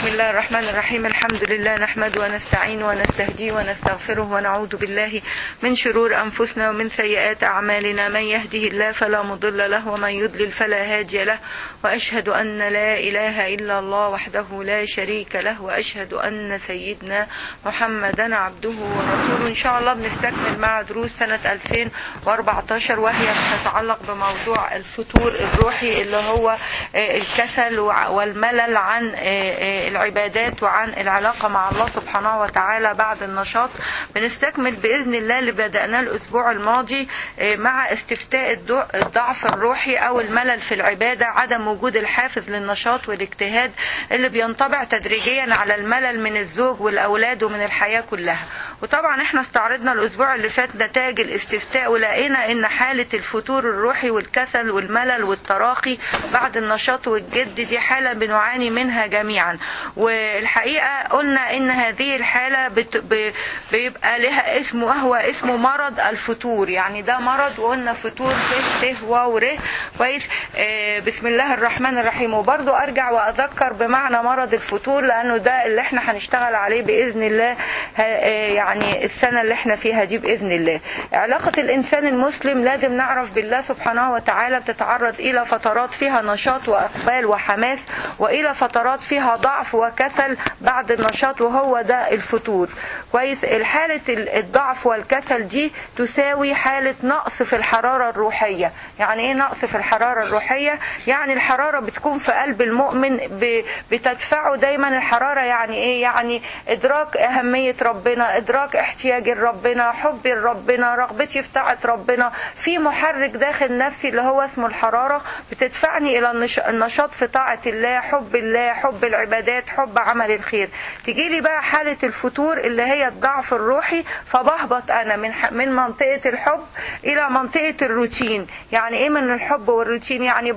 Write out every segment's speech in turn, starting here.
الله الرحمن الرحيم الحمد لله نحمد ونستعين ونستهدي ونستغفره ونعوذ بالله من شرور أنفسنا ومن سيئات أعمالنا من يهده الله فلا مضل له ومن يضلل فلا هادي له وأشهد أن لا إله إلا الله وحده لا شريك له وأشهد أن سيدنا محمدا عبده ورسوله إن شاء الله بنستكمل مع دروس سنة 2014 وهي تتعلق بموضوع الفتور الروحي اللي هو الكسل والملل عن العبادات وعن العلاقة مع الله سبحانه وتعالى بعد النشاط بنستكمل بإذن الله اللي بدأناه الأسبوع الماضي مع استفتاء الضعف الروحي أو الملل في العبادة عدم وجود الحافز للنشاط والاجتهاد اللي بينطبع تدريجيا على الملل من الزوج والأولاد ومن الحياة كلها وطبعا احنا استعرضنا الأسبوع اللي فات نتائج الاستفتاء ولقينا ان حالة الفتور الروحي والكسل والملل والتراخي بعد النشاط والجد دي حالة بنعاني منها جميعا والحقيقة قلنا ان هذه الحالة بت... بيبقى لها اسم وهو اسمه مرض الفتور يعني ده مرض وقلنا فتور ف ت واو ر كويس آه بسم الله الرحمن الرحيم وبرضو ارجع واذكر بمعنى مرض الفتور لانه ده اللي احنا هنشتغل عليه باذن الله آه يعني السنة اللي احنا فيها دي باذن الله علاقة الانسان المسلم لازم نعرف بالله سبحانه وتعالى بتتعرض الى فترات فيها نشاط واقبال وحماس والى فترات فيها ضعف وكسل بعد النشاط وهو ده الفتور كويس الحالة الضعف والكسل دي تساوي حالة نقص في الحرارة الروحية يعني ايه نقص في الحرارة الروحية يعني الحرارة بتكون في قلب المؤمن بتدفعه دايما الحرارة يعني ايه يعني ادراك اهمية ربنا ادراك احتياجي لربنا حبي لربنا رغبتي في طاعة ربنا في محرك داخل نفسي اللي هو اسمه الحرارة بتدفعني الى النشاط في طاعة الله حب الله حب العبادات حب عمل الخير تجي لي بقى حالة الفتور اللي هي الضعف الروحي فبهبط انا من من منطقة الحب الى منطقة الروتين يعني ايه من الحب والروتين يعني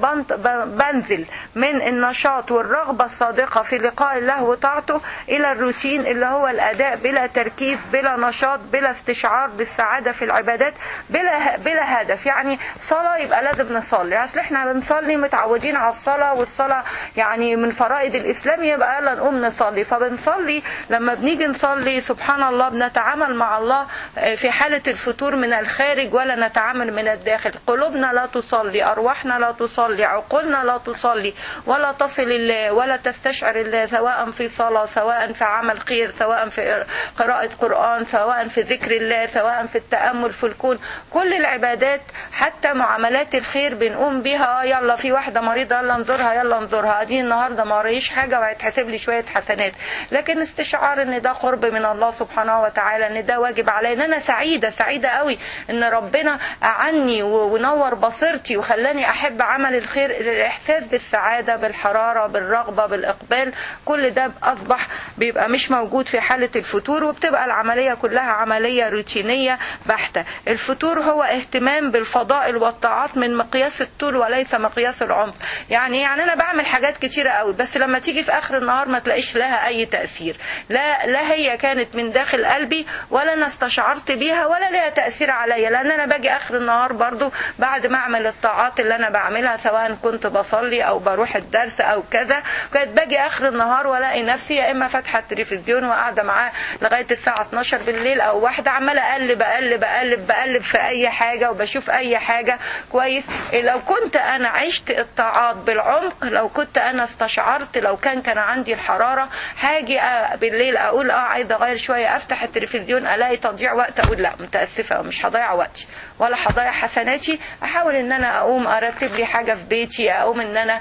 بنزل من النشاط والرغبة الصادقة في لقاء الله وطاعته الى الروتين اللي هو الاداء بلا تركيز بلا نشاط بلا استشعار بالسعادة في العبادات بلا بلا هدف يعني صلاة يبقى لازم نصلي اصل احنا بنصلي متعودين على الصلاة والصلاة يعني من فرائض الاسلام يبقى يلا نقوم نصلي فبنصلي لما بنيجي نصلي سبحان الله بنتعامل مع الله في حالة الفتور من الخارج ولا نتعامل من الداخل قلوبنا لا تصلي أرواحنا لا تصلي عقولنا لا تصلي ولا تصل الله ولا تستشعر الله سواء في صلاة سواء في عمل خير سواء في قراءة قرآن سواء في ذكر الله سواء في التأمل في الكون كل العبادات حتى معاملات الخير بنقوم بها يلا في واحدة مريضة يلا انظرها يلا انظرها دي النهاردة ما ريش حاجة وهيتحسب لي شوية حسنات لكن استشعار ان ده قرب من الله سبحانه وتعالى ان ده واجب علي ان انا سعيدة سعيدة قوي ان ربنا اعني ونور بصيرتي وخلاني احب عمل الخير الاحساس بالسعادة بالحرارة بالرغبة بالاقبال كل ده اصبح بيبقى مش موجود في حالة الفتور وبتبقى العملية كلها عملية روتينية بحتة الفتور هو اهتمام بالفضائل والطاعات من مقياس الطول وليس مقياس العمق يعني يعني انا بعمل حاجات كتيرة قوي بس لما تيجي في اخر النهار ما تلاقيش لها اي تأثير لا لا هي كانت من داخل قلبي ولا انا استشعرت بيها ولا لها تأثير عليا لان انا باجي اخر النهار برضو بعد ما اعمل الطاعات اللي انا بعملها سواء كنت بصلي او بروح الدرس او كذا كانت باجي اخر النهار والاقي نفسي يا اما فاتحه التلفزيون وقاعده معاه لغايه الساعه 12 بالليل او واحده عماله اقلب اقلب اقلب بقلب في اي حاجه وبشوف اي حاجه كويس لو كنت انا عشت الطاعات بالعمق لو كنت انا استشعرت لو كان كان عندي الحراره هاجي بالليل اقول اه عايزه اغير شويه افتح التلفزيون الاقي تضييع وقت اقول لا متاسفه مش هضيع وقتي ولا هضيع حسناتي احاول ان انا اقوم ارتب لي حاجه في بيتي اقوم ان انا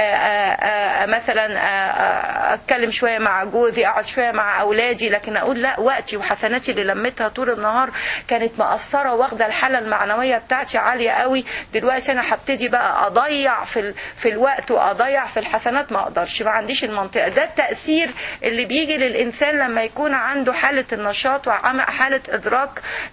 آآ آآ مثلا آآ اتكلم شويه مع جوزي اقعد شويه مع اولادي لكن اقول لا وقتي وحسناتي اللي لميتها طول النهار كانت مقصره واخده الحاله المعنويه بتاعتي عاليه قوي دلوقتي انا هبتدي بقى اضيع في في الوقت واضيع في الحسنات ما اقدرش ما عنديش المنطقه ده التاثير اللي بيجي للانسان لما يكون عنده حاله النشاط وحاله ادراك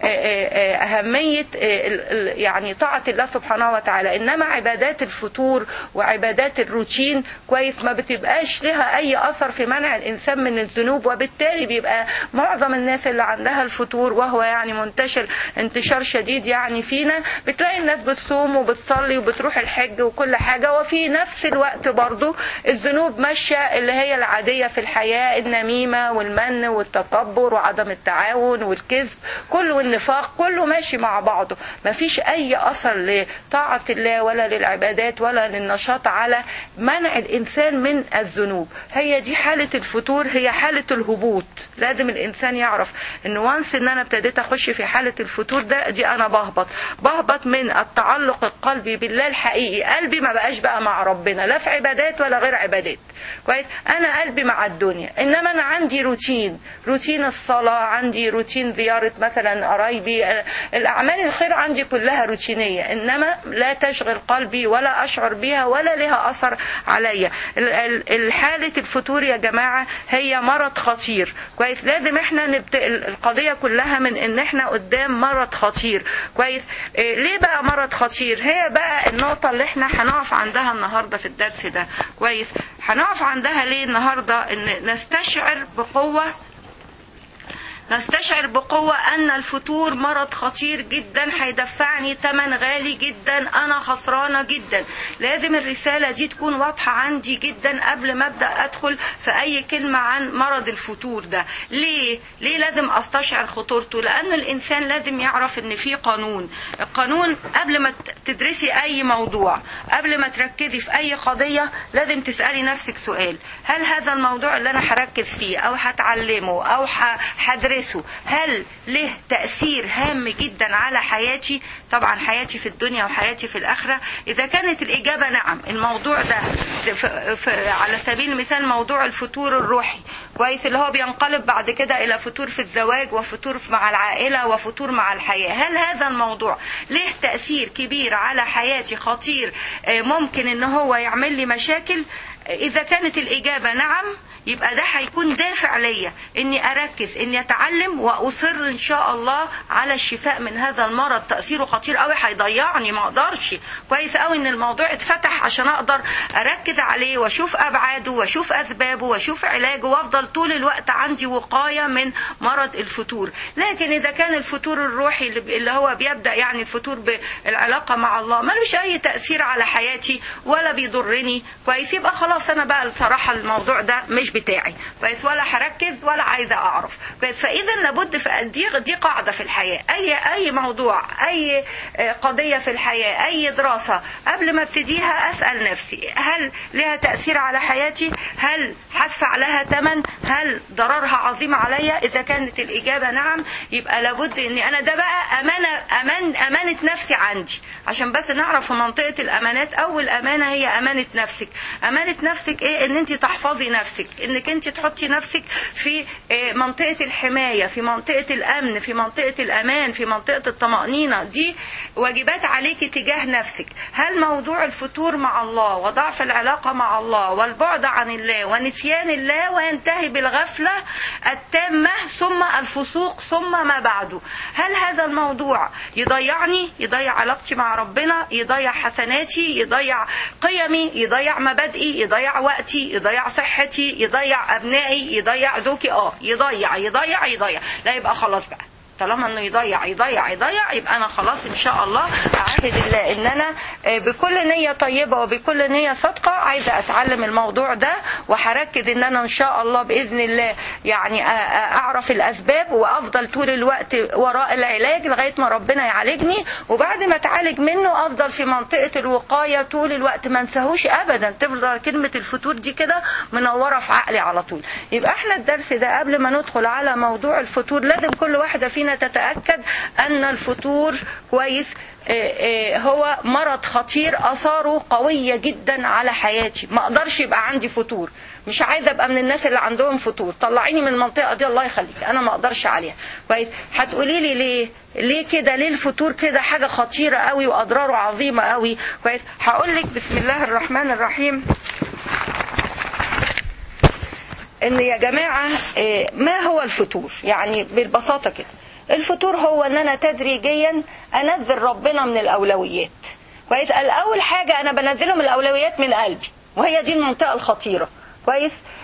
اهميه يعني طاعه الله سبحانه وتعالى انما عبادات الفتور وعبادات الروتين كويس ما بتبقاش لها اي اثر في منع الانسان من من الذنوب وبالتالي بيبقى معظم الناس اللي عندها الفتور وهو يعني منتشر انتشار شديد يعني فينا بتلاقي الناس بتصوم وبتصلي وبتروح الحج وكل حاجة وفي نفس الوقت برضو الذنوب ماشية اللي هي العادية في الحياة النميمة والمن والتكبر وعدم التعاون والكذب كله والنفاق كله ماشي مع بعضه مفيش أي أثر لطاعة الله ولا للعبادات ولا للنشاط على منع الإنسان من الذنوب هي دي حالة الفتور هي حالة الهبوط لازم الإنسان يعرف إن وانس إن أنا ابتديت أخش في حالة الفتور ده دي أنا بهبط بهبط من التعلق القلبي بالله الحقيقي قلبي ما بقاش بقى مع ربنا لا في عبادات ولا غير عبادات كويس انا قلبي مع الدنيا انما انا عندي روتين روتين الصلاه عندي روتين زياره مثلا قرايبي الاعمال الخير عندي كلها روتينيه انما لا تشغل قلبي ولا اشعر بها ولا لها اثر عليا الحاله الفتور يا جماعه هي مرض خطير كويس لازم احنا نبت... القضيه كلها من ان احنا قدام مرض خطير كويس إيه ليه بقى مرض خطير هي بقى النقطه اللي احنا هنقف عندها النهارده في الدرس ده كويس هنقف عندها ليه النهارده ان نستشعر بقوه نستشعر بقوة أن الفتور مرض خطير جدا هيدفعني تمن غالي جدا أنا خسرانة جدا لازم الرسالة دي تكون واضحة عندي جدا قبل ما أبدأ أدخل في أي كلمة عن مرض الفتور ده ليه؟ ليه لازم أستشعر خطورته؟ لأن الإنسان لازم يعرف أن في قانون القانون قبل ما تدرسي أي موضوع قبل ما تركزي في أي قضية لازم تسألي نفسك سؤال هل هذا الموضوع اللي أنا هركز فيه أو هتعلمه أو هدرسه أدرسه هل له تأثير هام جدا على حياتي طبعا حياتي في الدنيا وحياتي في الآخرة إذا كانت الإجابة نعم الموضوع ده في في على سبيل المثال موضوع الفتور الروحي كويس اللي هو بينقلب بعد كده إلى فتور في الزواج وفتور مع العائلة وفتور مع الحياة هل هذا الموضوع له تأثير كبير على حياتي خطير ممكن ان هو يعمل لي مشاكل إذا كانت الإجابة نعم يبقى ده هيكون دافع ليا اني اركز اني اتعلم واصر ان شاء الله على الشفاء من هذا المرض تاثيره خطير قوي هيضيعني ما اقدرش كويس قوي ان الموضوع اتفتح عشان اقدر اركز عليه واشوف ابعاده واشوف اسبابه واشوف علاجه وافضل طول الوقت عندي وقايه من مرض الفتور لكن اذا كان الفتور الروحي اللي هو بيبدا يعني الفتور بالعلاقه مع الله ملوش اي تاثير على حياتي ولا بيضرني كويس يبقى خلاص انا بقى الصراحه الموضوع ده مش بتاعي كويس ولا هركز ولا عايزه اعرف كويس فاذا لابد في دي دي قاعده في الحياه اي اي موضوع اي قضيه في الحياه اي دراسه قبل ما ابتديها اسال نفسي هل لها تاثير على حياتي هل هدفع لها ثمن هل ضررها عظيم عليا اذا كانت الاجابه نعم يبقى لابد اني انا ده بقى امانه امان امانه نفسي عندي عشان بس نعرف في منطقه الامانات اول امانه هي امانه نفسك امانه نفسك ايه ان انت تحفظي نفسك انك انت تحطي نفسك في منطقه الحمايه في منطقه الامن في منطقه الامان في منطقه الطمانينه دي واجبات عليكي تجاه نفسك هل موضوع الفتور مع الله وضعف العلاقه مع الله والبعد عن الله ونسيان الله وينتهي بالغفله التامه ثم الفسوق ثم ما بعده هل هذا الموضوع يضيعني يضيع علاقتي مع ربنا يضيع حسناتي يضيع قيمي يضيع مبادئي يضيع وقتي يضيع صحتي يضيع ابنائي يضيع ذوقي اه يضيع يضيع يضيع لا يبقى خلاص بقى طالما انه يضيع يضيع يضيع يبقى انا خلاص ان شاء الله اعهد الله ان انا بكل نيه طيبه وبكل نيه صادقه عايزه اتعلم الموضوع ده وهركز ان انا ان شاء الله باذن الله يعني اعرف الاسباب وافضل طول الوقت وراء العلاج لغايه ما ربنا يعالجني وبعد ما اتعالج منه افضل في منطقه الوقايه طول الوقت ما انساهوش ابدا تفضل كلمه الفتور دي كده منوره في عقلي على طول يبقى احنا الدرس ده قبل ما ندخل على موضوع الفتور لازم كل واحده فينا تتأكد أن الفتور كويس هو مرض خطير اثاره قويه جدا على حياتي ما اقدرش يبقى عندي فتور مش عايزه ابقى من الناس اللي عندهم فتور طلعيني من المنطقه دي الله يخليك انا ما اقدرش عليها كويس هتقولي لي ليه ليه كده ليه الفتور كده حاجه خطيره قوي واضراره عظيمه قوي كويس هقول لك بسم الله الرحمن الرحيم ان يا جماعه ما هو الفتور يعني بالبساطه كده الفتور هو ان انا تدريجيا انزل ربنا من الاولويات كويس الاول حاجه انا بنزله من الاولويات من قلبي وهي دي المنطقه الخطيره كويس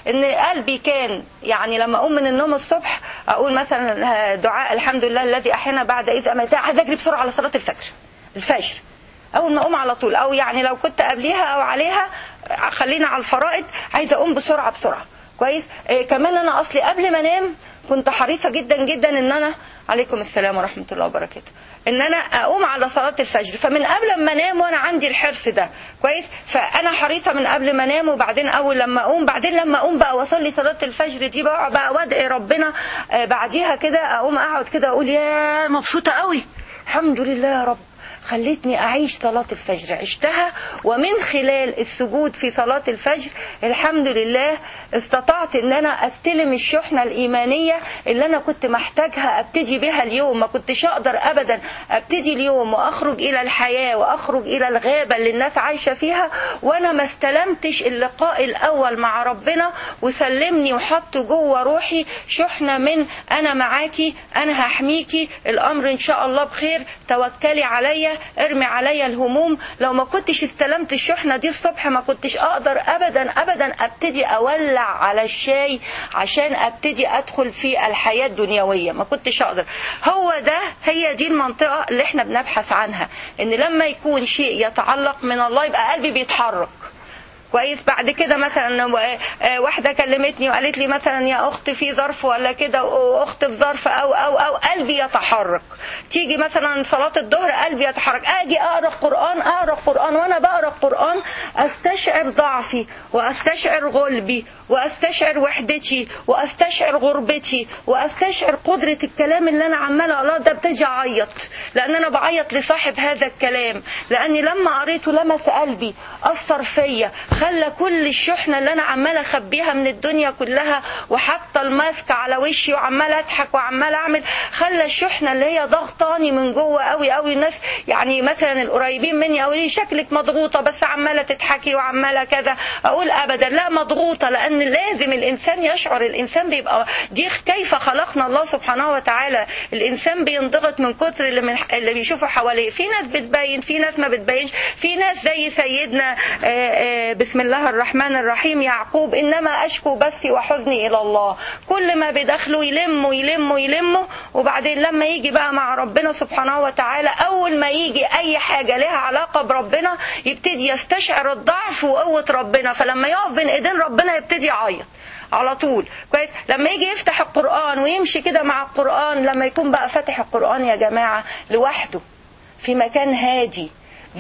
ان قلبي كان يعني لما اقوم من النوم الصبح اقول مثلا دعاء الحمد لله الذي احيانا بعد اذ اماتنا عايز اجري بسرعه على صلاه الفجر الفجر اول ما اقوم على طول او يعني لو كنت قبليها او عليها خلينا على الفرائض عايزه اقوم بسرعه بسرعه كويس إيه كمان انا اصلي قبل ما انام كنت حريصه جدا جدا ان انا عليكم السلام ورحمه الله وبركاته ان انا اقوم على صلاه الفجر فمن قبل ما انام وانا عندي الحرص ده كويس فانا حريصه من قبل ما انام وبعدين اول لما اقوم بعدين لما اقوم بقى واصلي صلاه الفجر دي بقى بقى وادعي ربنا آه بعديها كده اقوم اقعد كده اقول يا مبسوطه قوي الحمد لله يا رب خلتني أعيش صلاة الفجر عشتها ومن خلال السجود في صلاة الفجر الحمد لله استطعت ان انا استلم الشحنة الايمانية اللي انا كنت محتاجها ابتدي بها اليوم ما كنتش اقدر ابدا ابتدي اليوم واخرج الى الحياة واخرج الى الغابة اللي الناس عايشة فيها وانا ما استلمتش اللقاء الاول مع ربنا وسلمني وحط جوه روحي شحنة من انا معاكي انا هحميكي الامر ان شاء الله بخير توكلي عليا ارمي عليا الهموم لو ما كنتش استلمت الشحنة دي الصبح ما كنتش اقدر ابدا ابدا ابتدي اولع على الشاي عشان ابتدي ادخل في الحياة الدنيوية ما كنتش اقدر هو ده هي دي المنطقة اللي احنا بنبحث عنها ان لما يكون شيء يتعلق من الله يبقى قلبي بيتحرك كويس بعد كده مثلا واحدة كلمتني وقالت لي مثلا يا أخت في ظرف ولا كده وأخت في ظرف أو أو أو قلبي يتحرك تيجي مثلا صلاة الظهر قلبي يتحرك أجي أقرأ القرآن أقرأ القرآن وأنا بقرأ القرآن أستشعر ضعفي وأستشعر غلبي وأستشعر وحدتي وأستشعر غربتي وأستشعر قدرة الكلام اللي أنا عمالة أقراه ده ابتدي أعيط لأن أنا بعيط لصاحب هذا الكلام لأني لما قريته لمس قلبي أثر فيا خلى كل الشحنة اللي أنا عمالة أخبيها من الدنيا كلها وحاطة الماسك على وشي وعمالة أضحك وعمالة أعمل خلى الشحنة اللي هي ضغطاني من جوه قوي قوي الناس يعني مثلا القريبين مني أقول لي شكلك مضغوطة بس عمالة تضحكي وعمالة كذا أقول أبدا لا مضغوطة لأن لازم الإنسان يشعر الإنسان بيبقى دي كيف خلقنا الله سبحانه وتعالى الإنسان بينضغط من كتر اللي, من اللي بيشوفه حواليه في ناس بتبين في ناس ما بتبينش في ناس زي سيدنا آآ آآ بسم الله الرحمن الرحيم يعقوب إنما أشكو بثي وحزني إلى الله كل ما بدخله يلمه يلمه يلمه وبعدين لما يجي بقى مع ربنا سبحانه وتعالى أول ما يجي أي حاجة لها علاقة بربنا يبتدي يستشعر الضعف وقوة ربنا فلما يقف بين إيدين ربنا يبتدي يعيط على طول كويس لما يجي يفتح القرآن ويمشي كده مع القرآن لما يكون بقى فاتح القرآن يا جماعة لوحده في مكان هادي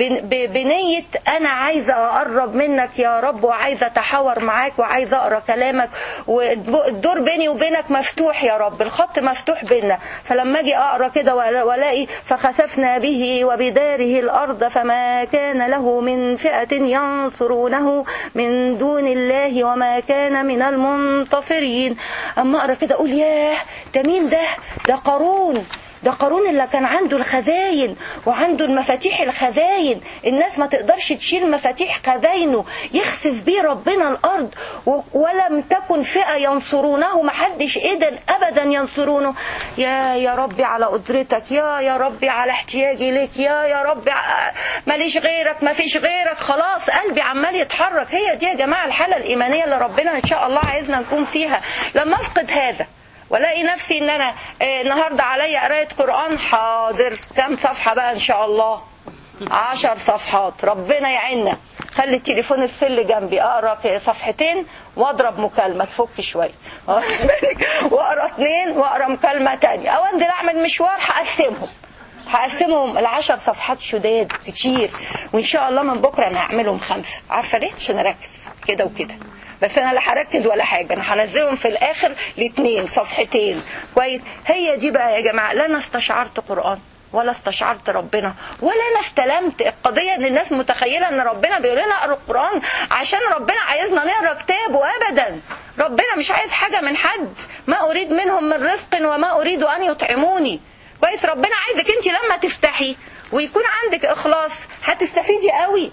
بنية أنا عايزة أقرب منك يا رب وعايزة أتحاور معاك وعايزة أقرأ كلامك والدور بيني وبينك مفتوح يا رب الخط مفتوح بينا فلما أجي أقرأ كده وألاقي فخسفنا به وبداره الأرض فما كان له من فئة ينصرونه من دون الله وما كان من المنتصرين أما أقرأ كده أقول ياه ده مين ده ده قارون ده قارون اللي كان عنده الخزاين وعنده المفاتيح الخزاين الناس ما تقدرش تشيل مفاتيح خزاينه يخسف بيه ربنا الارض ولم تكن فئه ينصرونه ما حدش قدر ابدا ينصرونه يا يا ربي على قدرتك يا يا ربي على احتياجي لك يا يا ربي ماليش غيرك ما فيش غيرك خلاص قلبي عمال يتحرك هي دي يا جماعه الحاله الايمانيه اللي ربنا ان شاء الله عايزنا نكون فيها لما افقد هذا والاقي نفسي ان انا النهارده عليا قرايه قران حاضر كم صفحه بقى ان شاء الله عشر صفحات ربنا يعيننا خلي التليفون السل جنبي اقرا صفحتين واضرب مكالمه تفك شويه واقرا اثنين واقرا مكالمه تانية او انزل اعمل مشوار هقسمهم هقسمهم العشر صفحات شداد كتير وان شاء الله من بكره انا هعملهم خمسه عارفه ليه عشان اركز كده وكده بس انا لا هركز ولا حاجه انا هنزلهم في الاخر لاثنين صفحتين كويس هي دي بقى يا جماعه لا انا استشعرت قران ولا استشعرت ربنا ولا انا استلمت القضيه ان الناس متخيله ان ربنا بيقول لنا اقرا القران عشان ربنا عايزنا نقرا كتابه ابدا ربنا مش عايز حاجه من حد ما اريد منهم من رزق وما اريد ان يطعموني كويس ربنا عايزك انت لما تفتحي ويكون عندك اخلاص هتستفيدي قوي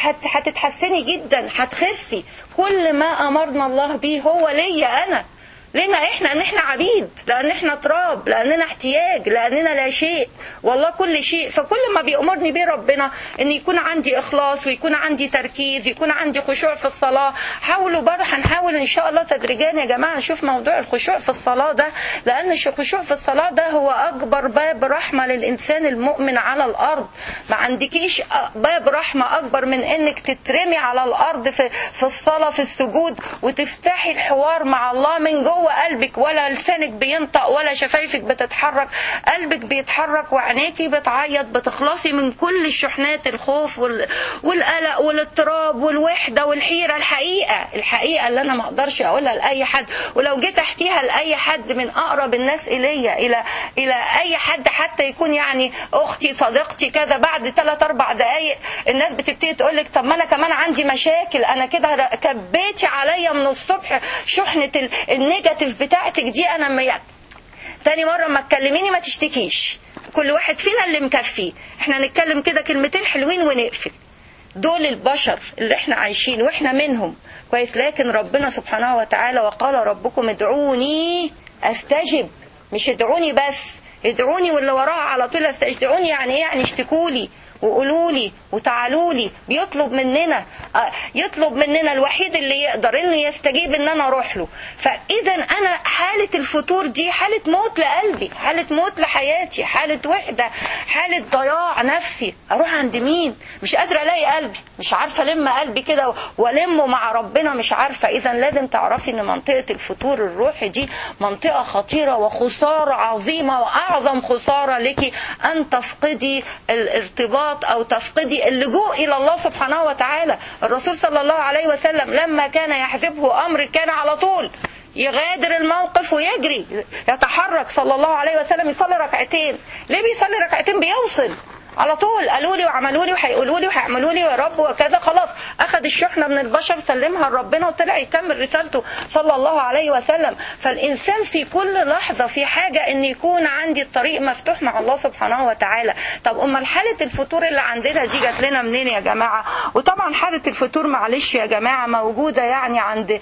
هتتحسني جدا هتخفي كل ما امرنا الله به هو ليا انا لنا احنا ان احنا عبيد لان احنا تراب لاننا احتياج لاننا لا شيء والله كل شيء فكل ما بيأمرني بيه ربنا ان يكون عندي اخلاص ويكون عندي تركيز يكون عندي خشوع في الصلاة حاولوا برضه هنحاول ان شاء الله تدريجيا يا جماعة نشوف موضوع الخشوع في الصلاة ده لان الخشوع في الصلاة ده هو اكبر باب رحمة للانسان المؤمن على الارض ما عندكيش باب رحمة اكبر من انك تترمي على الارض في, في الصلاة في السجود وتفتحي الحوار مع الله من جوه جوه قلبك ولا لسانك بينطق ولا شفايفك بتتحرك قلبك بيتحرك وعينيكي بتعيط بتخلصي من كل الشحنات الخوف وال... والقلق والاضطراب والوحده والحيره الحقيقه الحقيقه اللي انا ما اقدرش اقولها لاي حد ولو جيت احكيها لاي حد من اقرب الناس الي الى الى اي حد حتى يكون يعني اختي صديقتي كذا بعد 3 4 دقائق الناس بتبتدي تقول لك طب ما انا كمان عندي مشاكل انا كده كبيتي عليا من الصبح شحنه النيجاتيف بتاعتك دي انا ما تاني مرة ما تكلميني ما تشتكيش كل واحد فينا اللي مكفيه احنا نتكلم كده كلمتين حلوين ونقفل دول البشر اللي احنا عايشين واحنا منهم كويس لكن ربنا سبحانه وتعالى وقال ربكم ادعوني استجب مش ادعوني بس ادعوني واللي وراها على طول ادعوني يعني ايه يعني اشتكولي وقولوا لي وتعالوا لي بيطلب مننا يطلب مننا الوحيد اللي يقدر انه يستجيب ان انا اروح له فاذا انا حاله الفتور دي حاله موت لقلبي حاله موت لحياتي حاله وحده حاله ضياع نفسي اروح عند مين مش قادره الاقي قلبي مش عارفه الم قلبي كده والمه مع ربنا مش عارفه اذا لازم تعرفي ان منطقه الفتور الروحي دي منطقه خطيره وخساره عظيمه واعظم خساره لك ان تفقدي الارتباط او تفقدي اللجوء الى الله سبحانه وتعالى الرسول صلى الله عليه وسلم لما كان يحذبه امر كان على طول يغادر الموقف ويجري يتحرك صلى الله عليه وسلم يصلي ركعتين ليه بيصلي ركعتين بيوصل على طول قالوا لي وعملوا لي وهيقولوا لي وهيعملوا لي يا رب وكذا خلاص اخذ الشحنه من البشر سلمها لربنا وطلع يكمل رسالته صلى الله عليه وسلم فالانسان في كل لحظه في حاجه ان يكون عندي الطريق مفتوح مع الله سبحانه وتعالى طب امال حاله الفتور اللي عندنا دي جات لنا منين يا جماعه وطبعا حاله الفتور معلش يا جماعه موجوده يعني عند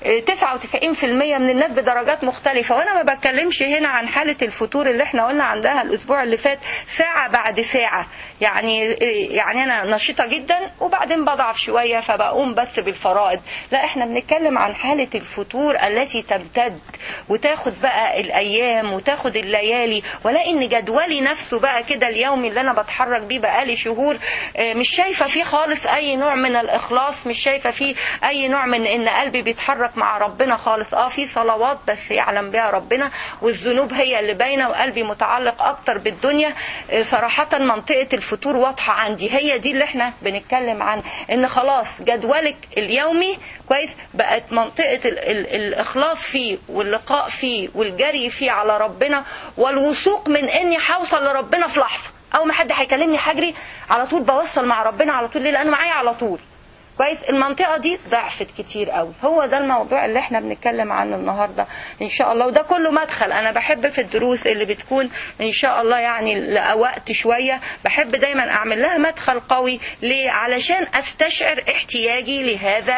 99% من الناس بدرجات مختلفه وانا ما بتكلمش هنا عن حاله الفتور اللي احنا قلنا عندها الاسبوع اللي فات ساعه بعد ساعه يعني يعني انا نشيطه جدا وبعدين بضعف شويه فبقوم بس بالفرائض لا احنا بنتكلم عن حاله الفتور التي تمتد وتاخد بقى الايام وتاخد الليالي ولاقي ان جدولي نفسه بقى كده اليومي اللي انا بتحرك بيه بقالي شهور مش شايفه فيه خالص اي نوع من الاخلاص مش شايفه فيه اي نوع من ان قلبي بيتحرك مع ربنا خالص اه في صلوات بس يعلم بها ربنا والذنوب هي اللي باينه وقلبي متعلق اكتر بالدنيا صراحه منطقه الفتور واضحه عندي هي دي اللي احنا بنتكلم عن ان خلاص جدولك اليومي كويس بقت منطقه ال ال الاخلاص فيه واللقاء فيه والجري فيه على ربنا والوثوق من اني هوصل لربنا في لحظه اول ما حد هيكلمني هجري على طول بوصل مع ربنا على طول ليه لانه معايا على طول كويس المنطقة دي ضعفت كتير قوي هو ده الموضوع اللي احنا بنتكلم عنه النهاردة ان شاء الله وده كله مدخل انا بحب في الدروس اللي بتكون ان شاء الله يعني وقت شوية بحب دايما اعمل لها مدخل قوي ليه علشان استشعر احتياجي لهذا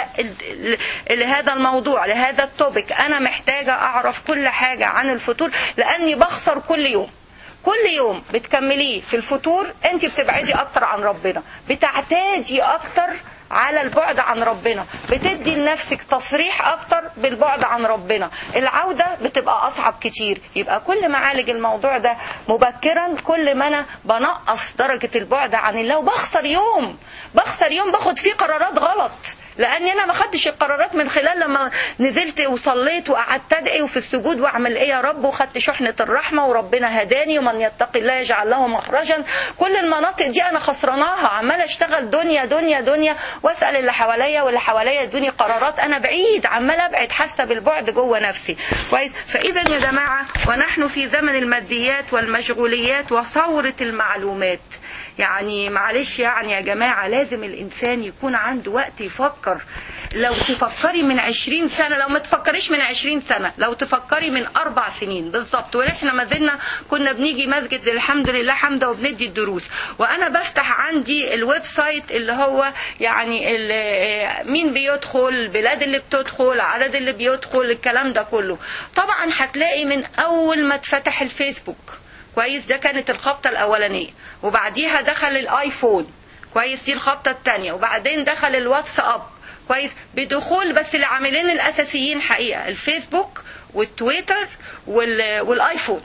لهذا الموضوع لهذا التوبيك انا محتاجة اعرف كل حاجة عن الفطور لاني بخسر كل يوم كل يوم بتكمليه في الفطور انت بتبعدي اكتر عن ربنا بتعتادي اكتر على البعد عن ربنا بتدي لنفسك تصريح اكتر بالبعد عن ربنا العودة بتبقى اصعب كتير يبقى كل ما اعالج الموضوع ده مبكرا كل ما انا بنقص درجة البعد عن الله وبخسر يوم بخسر يوم باخد فيه قرارات غلط لاني انا ما خدتش القرارات من خلال لما نزلت وصليت وقعدت ادعي وفي السجود واعمل ايه يا رب وخدت شحنه الرحمه وربنا هداني ومن يتق الله يجعل له مخرجا كل المناطق دي انا خسراناها عماله اشتغل دنيا دنيا دنيا واسال اللي حواليا واللي حواليا يدوني قرارات انا بعيد عماله ابعد حاسه بالبعد جوه نفسي كويس فاذا يا جماعه ونحن في زمن الماديات والمشغوليات وثوره المعلومات يعني معلش يعني يا جماعه لازم الانسان يكون عنده وقت يفكر نفكر لو تفكري من عشرين سنة لو ما تفكريش من عشرين سنة لو تفكري من أربع سنين بالظبط ونحن ما زلنا كنا بنيجي مسجد الحمد لله حمدة وبندي الدروس وأنا بفتح عندي الويب سايت اللي هو يعني ال- مين بيدخل البلاد اللي بتدخل عدد اللي بيدخل الكلام ده كله طبعا هتلاقي من أول ما اتفتح الفيسبوك كويس ده كانت الخبطة الأولانية وبعديها دخل الآيفون كويس دي الخبطة التانية وبعدين دخل الواتساب كويس بدخول بس العاملين الأساسيين حقيقة الفيسبوك والتويتر وال... والآيفون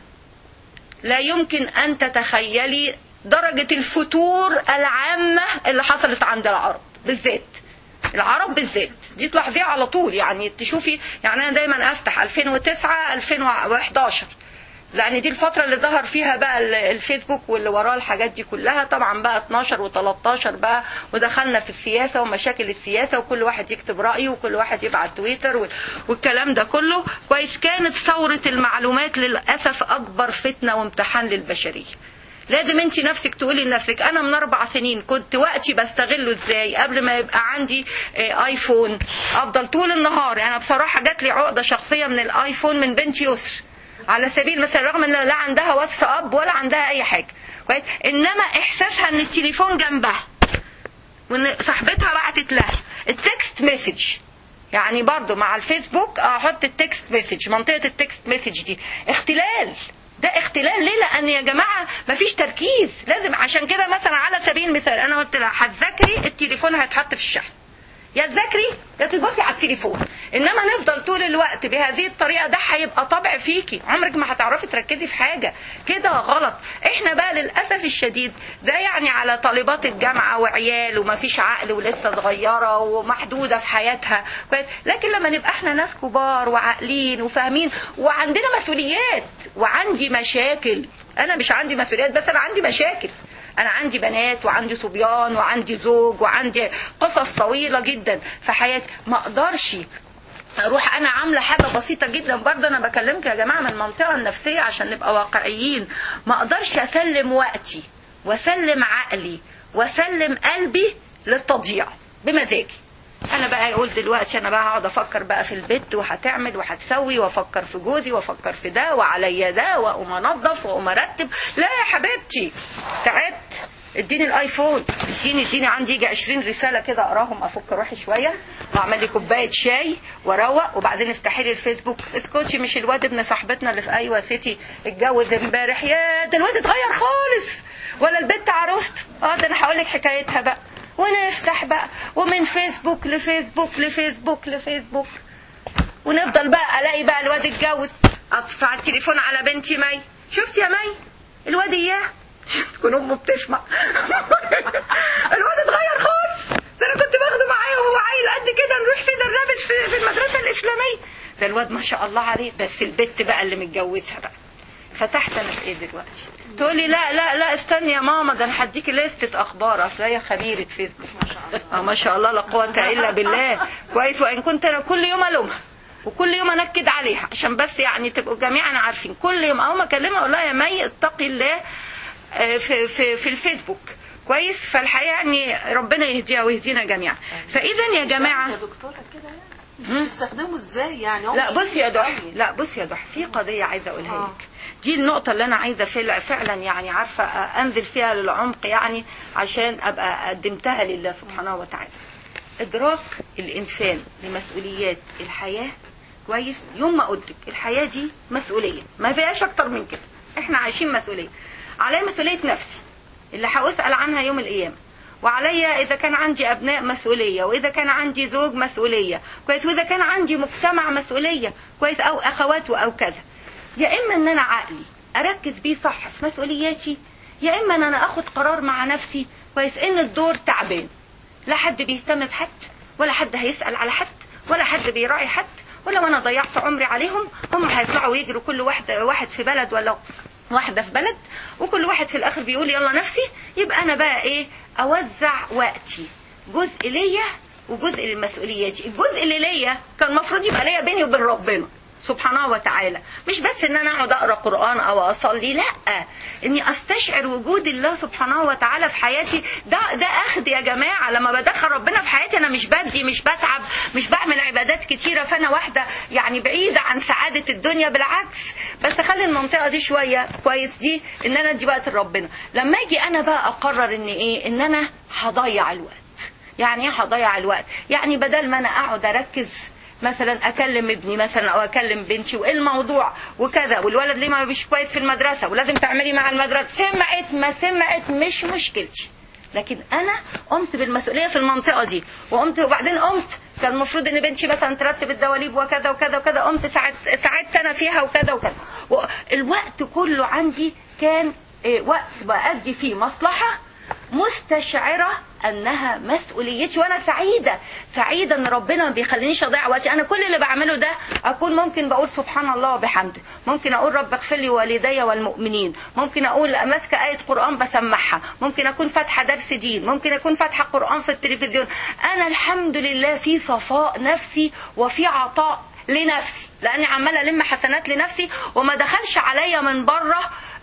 لا يمكن أن تتخيلي درجة الفتور العامة اللي حصلت عند العرب بالذات العرب بالذات دي تلاحظيها على طول يعني تشوفي يعني انا دايما افتح 2009 2011 لان دي الفتره اللي ظهر فيها بقى ال- الفيسبوك واللي وراه الحاجات دي كلها طبعا بقى 12 و13 بقى ودخلنا في السياسه ومشاكل السياسه وكل واحد يكتب رايه وكل واحد يبعت تويتر وال- والكلام ده كله كويس كانت ثوره المعلومات للاسف اكبر فتنه وامتحان للبشريه لازم انت نفسك تقولي لنفسك انا من اربع سنين كنت وقتي بستغله ازاي قبل ما يبقى عندي آه، ايفون افضل طول النهار يعني بصراحه جات لي عقده شخصيه من الايفون من بنت يسر على سبيل المثال رغم ان لا عندها واتساب ولا عندها اي حاجه كويس انما احساسها ان التليفون جنبها وان صاحبتها بعتت لها التكست مسج يعني برضو مع الفيسبوك احط التكست مسج منطقه التكست مسج دي اختلال ده اختلال ليه لان يا جماعه مفيش تركيز لازم عشان كده مثلا على سبيل المثال انا قلت لها هتذاكري التليفون هيتحط في الشحن يا تذاكري يا تبصي على التليفون انما نفضل طول الوقت بهذه الطريقه ده هيبقى طبع فيكي عمرك ما هتعرفي تركزي في حاجه كده غلط احنا بقى للاسف الشديد ده يعني على طالبات الجامعه وعيال وما فيش عقل ولسه صغيره ومحدوده في حياتها كويس لكن لما نبقى احنا ناس كبار وعاقلين وفاهمين وعندنا مسؤوليات وعندي مشاكل انا مش عندي مسؤوليات بس انا عندي مشاكل انا عندي بنات وعندي صبيان وعندي زوج وعندي قصص طويله جدا في حياتي ما اقدرش اروح انا عامله حاجه بسيطه جدا برضه انا بكلمك يا جماعه من المنطقه النفسيه عشان نبقى واقعيين ما اقدرش اسلم وقتي واسلم عقلي واسلم قلبي للتضييع بمزاجي انا بقى اقول دلوقتي انا بقى هقعد افكر بقى في البيت وهتعمل وهتسوي وافكر في جوزي وافكر في ده وعليا ده واقوم انظف واقوم ارتب لا يا حبيبتي تعبت اديني الايفون اديني اديني عندي يجي 20 رساله كده اقراهم افك روحي شويه واعمل لي كوبايه شاي واروق وبعدين افتحي لي الفيسبوك اسكتي مش الواد ابن صاحبتنا اللي في ايوه سيتي اتجوز امبارح يا ده الواد اتغير خالص ولا البنت عروسته اه ده انا هقول لك حكايتها بقى ونفتح بقى ومن فيسبوك لفيسبوك لفيسبوك لفيسبوك ونفضل بقى الاقي بقى الواد اتجوز اطفع التليفون على بنتي مي شفت يا مي الواد اياه تكون امه بتسمع الواد اتغير خالص ده انا كنت باخده معايا وهو عيل قد كده نروح في درابة في في المدرسه الاسلاميه ده الواد ما شاء الله عليه بس البت بقى اللي متجوزها بقى فتحت انا في ايه دلوقتي تقولي لا لا لا استني يا ماما ده انا هديكي لستة اخبار اصل هي خبيرة فيسبوك ما شاء الله اه ما شاء الله لا قوة الا بالله كويس وان كنت انا كل يوم الومها وكل يوم انكد عليها عشان بس يعني تبقوا جميعا عارفين كل يوم اول ما اكلمها اقول لها يا مي اتقي الله آه، في في في الفيسبوك كويس فالحقيقه يعني ربنا يهديها ويهدينا جميعا فاذا يا جماعه يا دكتورة كده يعني تستخدمه ازاي يعني هو لا مش بصي يا مفيد ضحى قوي. لا بصي يا ضحى في قضيه عايزه اقولها آه. لك دي النقطة اللي أنا عايزة فعلا فعلا يعني عارفة أنزل فيها للعمق يعني عشان أبقى قدمتها لله سبحانه وتعالى. إدراك الإنسان لمسؤوليات الحياة كويس يوم ما أدرك الحياة دي مسؤولية ما فيهاش أكتر من كده إحنا عايشين مسؤولية عليا مسؤولية نفسي اللي هأسأل عنها يوم القيامة وعليا إذا كان عندي أبناء مسؤولية وإذا كان عندي زوج مسؤولية كويس وإذا كان عندي مجتمع مسؤولية كويس أو أخوات أو كذا يا إما إن أنا عقلي أركز بيه صح في مسؤولياتي يا إما إن أنا أخد قرار مع نفسي كويس إن الدور تعبان لا حد بيهتم بحد ولا حد هيسأل على حد ولا حد بيراعي حد ولو انا ضيعت عمري عليهم هم هيطلعوا يجروا كل واحد واحد في بلد ولا واحدة في بلد وكل واحد في الاخر بيقول يلا نفسي يبقى انا بقى ايه اوزع وقتي جزء ليا وجزء لمسؤولياتي الجزء اللي ليا كان المفروض يبقى ليا بيني وبين ربنا سبحانه وتعالى مش بس ان انا اقعد اقرا قران او اصلي لا اني استشعر وجود الله سبحانه وتعالى في حياتي ده ده اخد يا جماعه لما بدخل ربنا في حياتي انا مش بدي مش بتعب مش بعمل عبادات كتيره فانا واحده يعني بعيده عن سعاده الدنيا بالعكس بس اخلي المنطقه دي شويه كويس دي ان انا ادي وقت لربنا لما اجي انا بقى اقرر ان ايه ان انا هضيع الوقت يعني ايه هضيع الوقت يعني بدل ما انا اقعد اركز مثلا اكلم ابني مثلا او اكلم بنتي وايه الموضوع وكذا والولد ليه ما مش كويس في المدرسه ولازم تعملي مع المدرسه سمعت ما سمعت مش مشكلتي لكن انا قمت بالمسؤوليه في المنطقه دي وقمت وبعدين قمت كان المفروض ان بنتي مثلا ترتب الدواليب وكذا وكذا وكذا قمت ساعدت ساعدت انا فيها وكذا وكذا الوقت كله عندي كان وقت بأدي فيه مصلحه مستشعرة انها مسؤوليتي وانا سعيدة سعيدة ان ربنا ما بيخلينيش اضيع وقتي انا كل اللي بعمله ده اكون ممكن بقول سبحان الله وبحمده ممكن اقول رب اغفر لي والدي والمؤمنين ممكن اقول ماسكة آية قرآن بسمعها ممكن اكون فاتحة درس دين ممكن اكون فاتحة قرآن في التلفزيون انا الحمد لله في صفاء نفسي وفي عطاء لنفسي لاني عماله الم حسنات لنفسي وما دخلش عليا من بره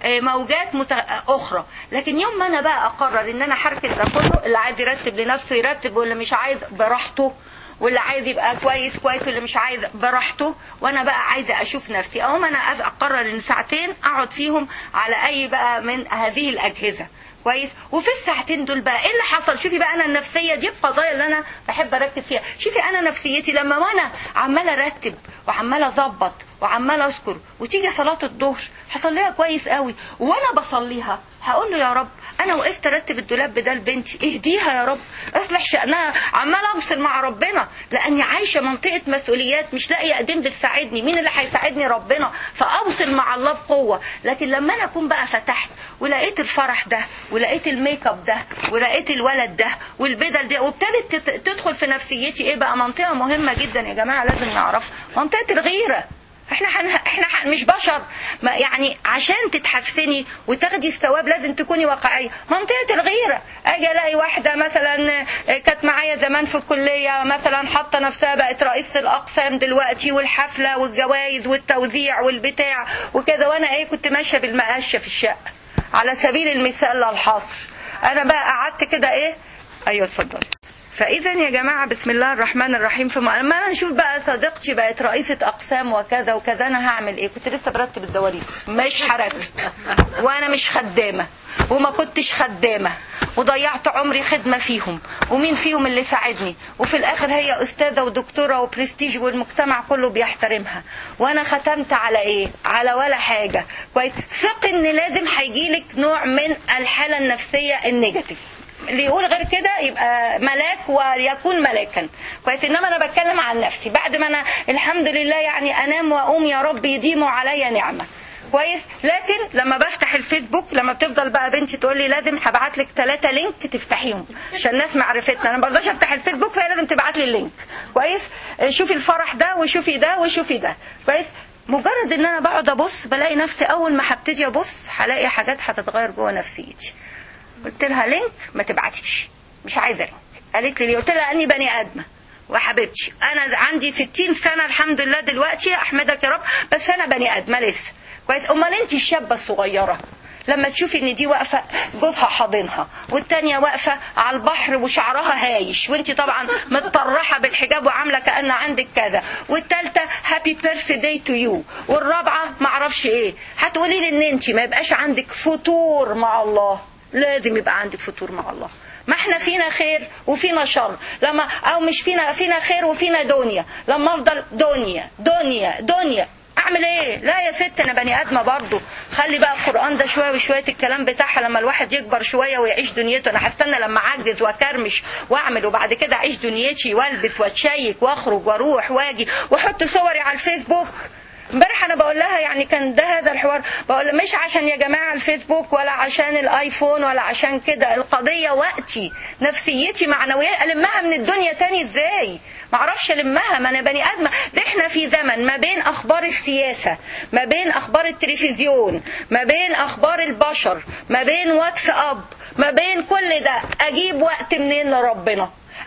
موجات مت... اخرى لكن يوم ما انا بقى اقرر ان انا هركز ده كله اللي عايز يرتب لنفسه يرتب واللي مش عايز براحته واللي عايز يبقى كويس كويس واللي مش عايز براحته وانا بقى عايزه اشوف نفسي اقوم انا اقرر ان ساعتين اقعد فيهم على اي بقى من هذه الاجهزه كويس وفي الساعتين دول بقى ايه اللي حصل شوفي بقى انا النفسيه دي القضايا اللي انا بحب اركز فيها شوفي انا نفسيتي لما وانا عماله ارتب وعماله اظبط وعماله اذكر وتيجي صلاه الظهر هصليها كويس قوي وانا بصليها هقول له يا رب انا وقفت ارتب الدولاب ده لبنتي اهديها يا رب اصلح شانها عماله ابصر مع ربنا لاني عايشه منطقه مسؤوليات مش لاقيه ايدين بتساعدني مين اللي هيساعدني ربنا فابصر مع الله بقوه لكن لما انا اكون بقى فتحت ولقيت الفرح ده ولقيت الميك اب ده ولقيت الولد ده والبدل ده وابتدت تدخل في نفسيتي ايه بقى منطقه مهمه جدا يا جماعه لازم نعرفها منطقه الغيره احنا حن... احنا حن... مش بشر ما يعني عشان تتحسني وتاخدي الثواب لازم تكوني واقعيه منطقه الغيره اجي الاقي واحده مثلا كانت معايا زمان في الكليه مثلا حاطه نفسها بقت رئيسه الاقسام دلوقتي والحفله والجوائز والتوزيع والبتاع وكده وانا ايه كنت ماشيه بالمقشه في الشقه على سبيل المثال للحصر انا بقى قعدت كده ايه ايوه اتفضلي فاذا يا جماعه بسم الله الرحمن الرحيم فما لما انا نشوف بقى صديقتي بقت رئيسه اقسام وكذا وكذا انا هعمل ايه كنت لسه برتب الدواليب مش هرتب وانا مش خدامه وما كنتش خدامه وضيعت عمري خدمه فيهم ومين فيهم اللي ساعدني وفي الاخر هي استاذه ودكتوره وبرستيج والمجتمع كله بيحترمها وانا ختمت على ايه على ولا حاجه كويس ثق ان لازم هيجيلك نوع من الحاله النفسيه النيجاتيف اللي يقول غير كده يبقى ملاك ويكون ملاكا كويس انما انا بتكلم عن نفسي بعد ما انا الحمد لله يعني انام واقوم يا رب يديموا عليا نعمه كويس لكن لما بفتح الفيسبوك لما بتفضل بقى بنتي تقول لي لازم هبعت لك ثلاثة لينك تفتحيهم عشان الناس معرفتنا انا ما برضاش افتح الفيسبوك فهي لازم تبعت لي اللينك كويس شوفي الفرح ده وشوفي ده وشوفي ده كويس مجرد ان انا بقعد ابص بلاقي نفسي اول ما هبتدي ابص هلاقي حاجات هتتغير جوه نفسيتي قلت لها لينك ما تبعتيش مش عايزه لينك قالت لي ليه قلت لها اني بني ادمه وحبيبتي انا عندي 60 سنه الحمد لله دلوقتي احمدك يا رب بس انا بني ادمه لسه كويس امال انت الشابه الصغيره لما تشوفي ان دي واقفه جوزها حاضنها والتانيه واقفه على البحر وشعرها هايش وانت طبعا متطرحه بالحجاب وعامله كان عندك كذا والتالته هابي بيرث داي تو يو والرابعه معرفش ايه هتقولي لي ان انت ما يبقاش عندك فتور مع الله لازم يبقى عندك فتور مع الله ما احنا فينا خير وفينا شر لما او مش فينا فينا خير وفينا دنيا لما افضل دنيا دنيا دنيا اعمل ايه لا يا ست انا بني ادمه برضه خلي بقى القران ده شويه وشويه الكلام بتاعها لما الواحد يكبر شويه ويعيش دنيته انا هستنى لما اعجز واكرمش واعمل وبعد كده اعيش دنيتي والبس واتشيك واخرج واروح واجي واحط صوري على الفيسبوك امبارح انا بقول لها يعني كان ده هذا الحوار بقول مش عشان يا جماعه الفيسبوك ولا عشان الايفون ولا عشان كده القضيه وقتي نفسيتي معنويات المها من الدنيا تاني ازاي ما اعرفش المها ما انا بني ادمه ده احنا في زمن ما بين اخبار السياسه ما بين اخبار التلفزيون ما بين اخبار البشر ما بين واتساب ما بين كل ده اجيب وقت منين لربنا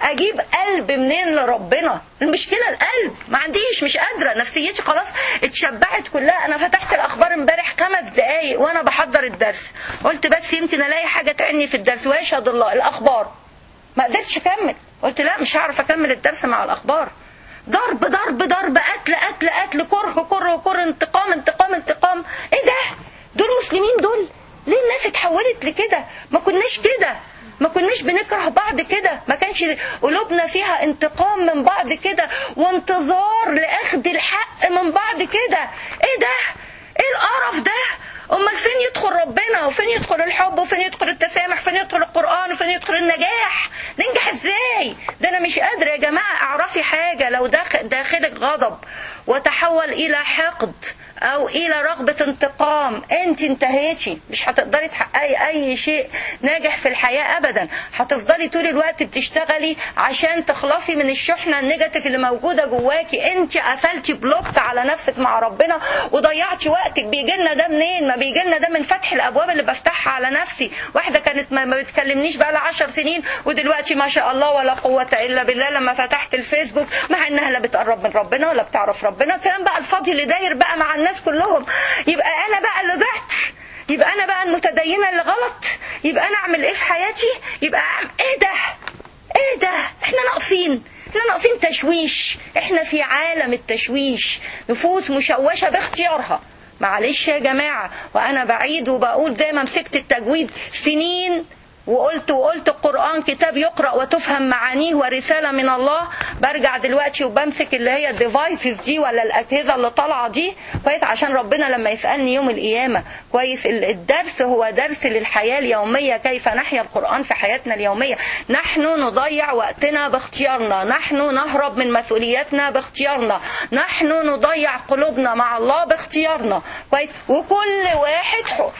اجيب قلب منين لربنا المشكله القلب ما عنديش مش قادره نفسيتي خلاص اتشبعت كلها انا فتحت الاخبار امبارح خمس دقايق وانا بحضر الدرس قلت بس يمكن الاقي حاجه تعني في الدرس ويشهد الله الاخبار ما قدرتش اكمل قلت لا مش هعرف اكمل الدرس مع الاخبار ضرب ضرب ضرب قتل قتل قتل كره كره كره انتقام انتقام انتقام ايه ده دول مسلمين دول ليه الناس اتحولت لكده ما كناش كده ما كناش بنكره بعض كده ما كانش قلوبنا فيها انتقام من بعض كده وانتظار لاخذ الحق من بعض كده ايه ده ايه القرف ده امال فين يدخل ربنا وفين يدخل الحب وفين يدخل التسامح وفين يدخل القران وفين يدخل النجاح ننجح ازاي ده انا مش قادره يا جماعه اعرفي حاجه لو داخل داخلك غضب وتحول الى حقد او الى رغبه انتقام انت انتهيتي مش هتقدري تحققي اي شيء ناجح في الحياه ابدا هتفضلي طول الوقت بتشتغلي عشان تخلصي من الشحنه النيجاتيف اللي موجوده جواكي انت قفلتي بلوك على نفسك مع ربنا وضيعتي وقتك بيجي لنا ده منين ما بيجي لنا ده من فتح الابواب اللي بفتحها على نفسي واحده كانت ما بتكلمنيش بقى لها 10 سنين ودلوقتي ما شاء الله ولا قوه الا بالله لما فتحت الفيسبوك مع انها لا بتقرب من ربنا ولا بتعرف ربنا الكلام بقى الفاضي اللي داير بقى مع الناس كلهم يبقى انا بقى اللي ضعت يبقى انا بقى المتدينه اللي غلط يبقى انا اعمل ايه في حياتي يبقى أعمل ايه ده ايه ده احنا ناقصين احنا ناقصين تشويش احنا في عالم التشويش نفوس مشوشه باختيارها معلش يا جماعه وانا بعيد وبقول دايما مسكت التجويد سنين وقلت وقلت القرآن كتاب يقرأ وتفهم معانيه ورسالة من الله برجع دلوقتي وبمسك اللي هي الديفايسز دي ولا الأجهزة اللي طالعة دي كويس عشان ربنا لما يسألني يوم القيامة كويس الدرس هو درس للحياة اليومية كيف نحيا القرآن في حياتنا اليومية نحن نضيع وقتنا باختيارنا نحن نهرب من مسؤولياتنا باختيارنا نحن نضيع قلوبنا مع الله باختيارنا كويس وكل واحد حر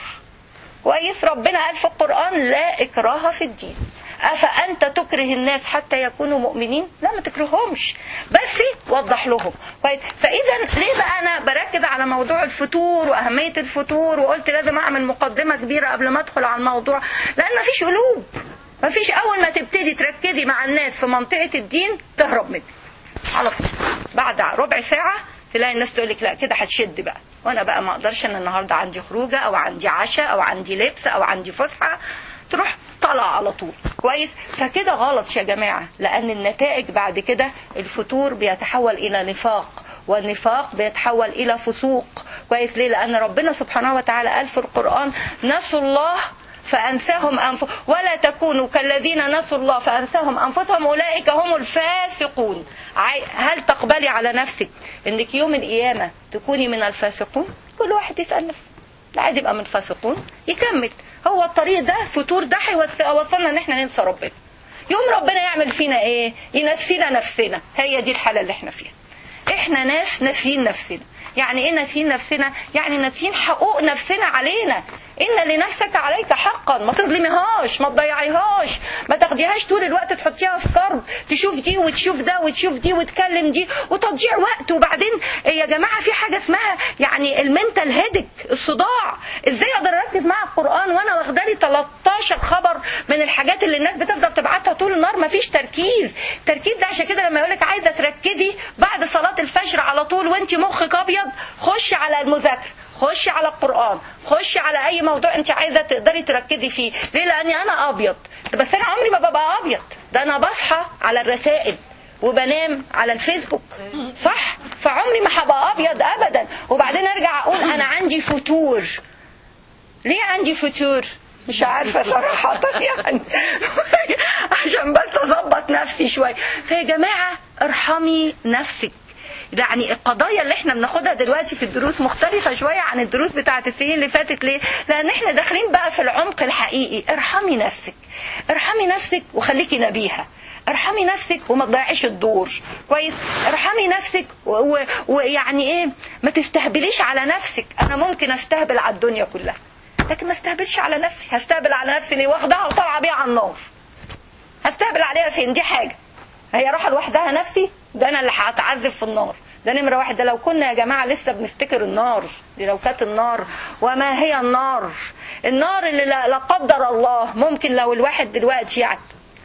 كويس ربنا قال في القرآن لا إكراه في الدين أفأنت تكره الناس حتى يكونوا مؤمنين لا ما تكرههمش بس وضح لهم كويس فإذا ليه بقى أنا بركز على موضوع الفتور وأهمية الفتور وقلت لازم أعمل مقدمة كبيرة قبل ما أدخل على الموضوع لأن مفيش قلوب مفيش أول ما تبتدي تركزي مع الناس في منطقة الدين تهرب منك على طول بعد ربع ساعة تلاقي الناس تقول لك لا كده هتشد بقى وانا بقى ما اقدرش ان النهارده عندي خروجه او عندي عشاء او عندي لبس او عندي فسحه تروح طلع على طول كويس فكده غلط يا جماعه لان النتائج بعد كده الفتور بيتحول الى نفاق والنفاق بيتحول الى فسوق كويس ليه لان ربنا سبحانه وتعالى قال في القران نسوا الله فأنساهم أنفسهم ولا تكونوا كالذين نسوا الله فأنساهم أنفسهم أولئك هم الفاسقون هل تقبلي على نفسك أنك يوم القيامة تكوني من الفاسقون كل واحد يسأل نفسه لا عايز يبقى من الفاسقون يكمل هو الطريق ده فتور ده هيوصلنا ان احنا ننسى ربنا يوم ربنا يعمل فينا ايه ينسينا نفسنا هي دي الحالة اللي احنا فيها احنا ناس ناسيين نفسنا يعني ايه ناسيين نفسنا يعني ناسيين حقوق نفسنا علينا ان لنفسك عليك حقا ما تظلميهاش ما تضيعيهاش ما تاخديهاش طول الوقت تحطيها في كرب تشوف دي وتشوف ده وتشوف دي وتكلم دي وتضييع وقت وبعدين يا جماعه في حاجه اسمها يعني المنتال هيدك الصداع ازاي اقدر اركز مع القران وانا واخده لي 13 خبر من الحاجات اللي الناس بتفضل تبعتها طول النهار ما فيش تركيز التركيز ده عشان كده لما يقول لك عايزه تركزي بعد صلاه الفجر على طول وانت مخك ابيض خشي على المذاكره خشي على القرآن خشي على أي موضوع أنت عايزة تقدري تركزي فيه ليه لأني أنا أبيض بس أنا عمري ما ببقى أبيض ده أنا بصحى على الرسائل وبنام على الفيسبوك صح فعمري ما هبقى أبيض أبدا وبعدين أرجع أقول أنا عندي فتور ليه عندي فتور مش عارفه صراحه يعني عشان بس اظبط نفسي شويه فيا جماعه ارحمي نفسك يعني القضايا اللي احنا بناخدها دلوقتي في الدروس مختلفة شوية عن الدروس بتاعة السنين اللي فاتت ليه؟ لأن احنا داخلين بقى في العمق الحقيقي، ارحمي نفسك. ارحمي نفسك وخليكي نبيهة. ارحمي نفسك وما تضيعيش الدور كويس ارحمي نفسك ويعني ايه ما تستهبليش على نفسك انا ممكن استهبل على الدنيا كلها لكن ما استهبلش على نفسي هستهبل على نفسي ليه واخدها وطالعه بيها على النار هستهبل عليها فين دي حاجه هي راحه لوحدها نفسي ده انا اللي هتعذب في النار ده نمرة واحد ده لو كنا يا جماعة لسه بنفتكر النار دي لو كانت النار وما هي النار النار اللي لا, لا قدر الله ممكن لو الواحد دلوقتي يعني